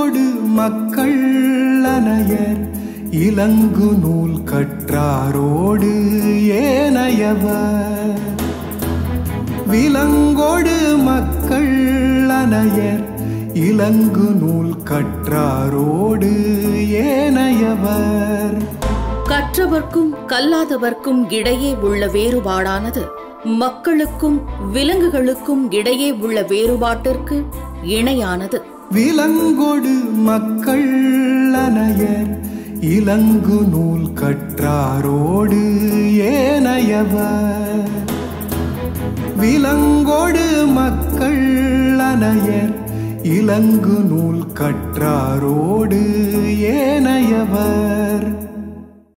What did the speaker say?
விலங்கொடு மக்கள் அனையர் இலங்கு நூல் கற்றாரோடு ஏனையவர் விலங்கொடு மக்கள் அனையர் இலங்கு நூல் கற்றாரோடு ஏனையவர் கற்றவர்க்கும் கல்லாதவர்க்கும் இடையே உள்ள வேறுபாடானது மக்களுக்கும் விலங்குகளுக்கும் இடையே உள்ள வேறுபாட்டிற்கு இணையானது விலங்கொடு மக்கள் அனையர் இலங்கு நூல் கற்றாரோடு ஏனையவர் விலங்கொடு மக்கள் அனையர் இலங்கு நூல் கற்றாரோடு ஏனையவர்